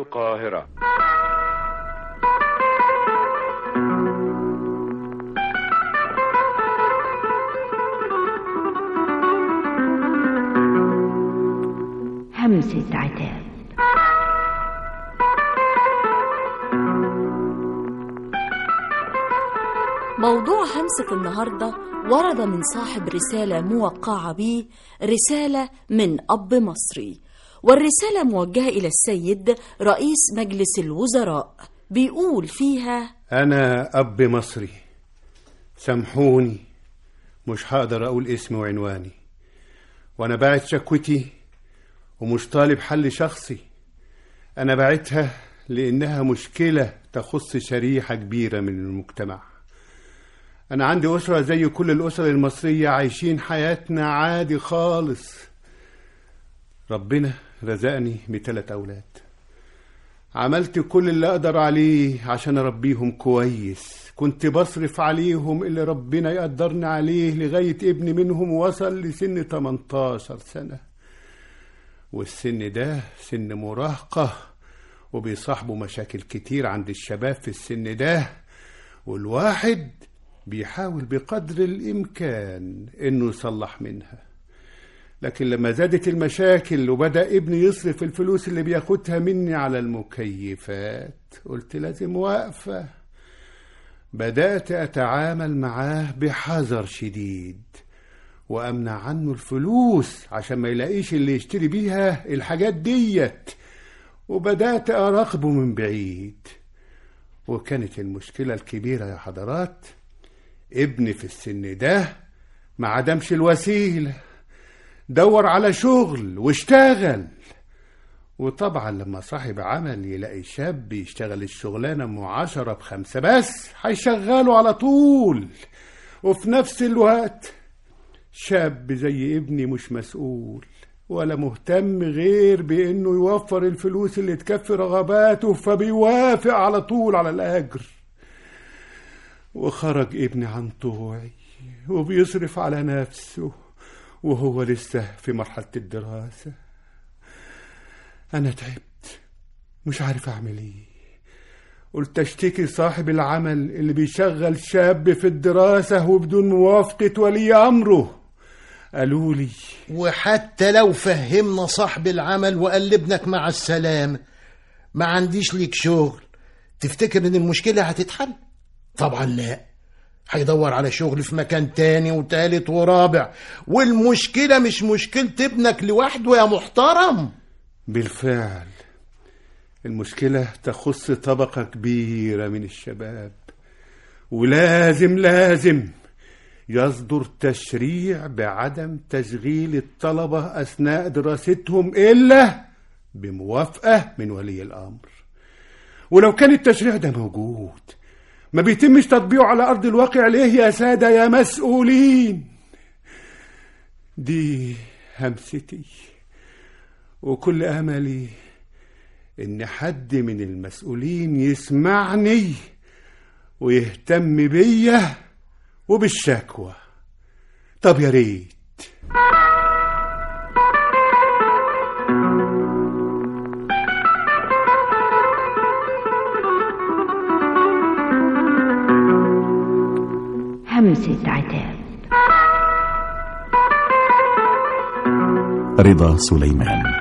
القاهرة همسة عتاب موضوع همسة النهاردة ورد من صاحب رسالة موقعة به رسالة من أب مصري والرسالة موجهة إلى السيد رئيس مجلس الوزراء بيقول فيها أنا أب مصري سامحوني مش هقدر أقول اسمي وعنواني وأنا باعت شكوتي ومش طالب حل شخصي أنا باعتها لأنها مشكلة تخص شريحة كبيرة من المجتمع أنا عندي أسرة زي كل الأسر المصرية عايشين حياتنا عادي خالص ربنا رزقني بثلاث أولاد عملت كل اللي أقدر عليه عشان أربيهم كويس كنت بصرف عليهم اللي ربنا يقدرني عليه لغاية ابني منهم وصل لسن 18 سنة والسن ده سن مراهقة وبيصاحبه مشاكل كتير عند الشباب في السن ده والواحد بيحاول بقدر الإمكان إنه يصلح منها لكن لما زادت المشاكل وبدأ ابني يصرف الفلوس اللي بياخدها مني على المكيفات قلت لازم واقفة بدأت أتعامل معاه بحذر شديد وأمنع عنه الفلوس عشان ما يلاقيش اللي يشتري بيها الحاجات ديت وبدأت أراقبه من بعيد وكانت المشكلة الكبيرة يا حضرات ابني في السن ده ما عدمش الوسيلة دور على شغل واشتغل وطبعا لما صاحب عمل يلاقي شاب يشتغل الشغلانة ام عشرة بخمسة بس هيشغله على طول وفي نفس الوقت شاب زي ابني مش مسؤول ولا مهتم غير بانه يوفر الفلوس اللي تكفي رغباته فبيوافق على طول على الاجر وخرج ابني عن طوعي وبيصرف على نفسه وهو لسه في مرحلة الدراسة أنا تعبت مش عارف أعمل إيه قلت أشتكي صاحب العمل اللي بيشغل شاب في الدراسة وبدون موافقة ولي أمره قالوا لي وحتى لو فهمنا صاحب العمل وقال لابنك مع السلامة ما عنديش ليك شغل تفتكر ان المشكلة هتتحل طبعا لا هيدور على شغل في مكان تاني وتالت ورابع والمشكلة مش مشكلة ابنك لوحده يا محترم بالفعل المشكلة تخص طبقة كبيرة من الشباب ولازم لازم يصدر تشريع بعدم تشغيل الطلبة أثناء دراستهم إلا بموافقة من ولي الأمر ولو كان التشريع ده موجود ما بيتمش تطبيقه على أرض الواقع ليه يا سادة يا مسؤولين دي همستي وكل أملي إن حد من المسؤولين يسمعني ويهتم بيا وبالشكوى طب يا ريت همسة عتاب رضا سليمان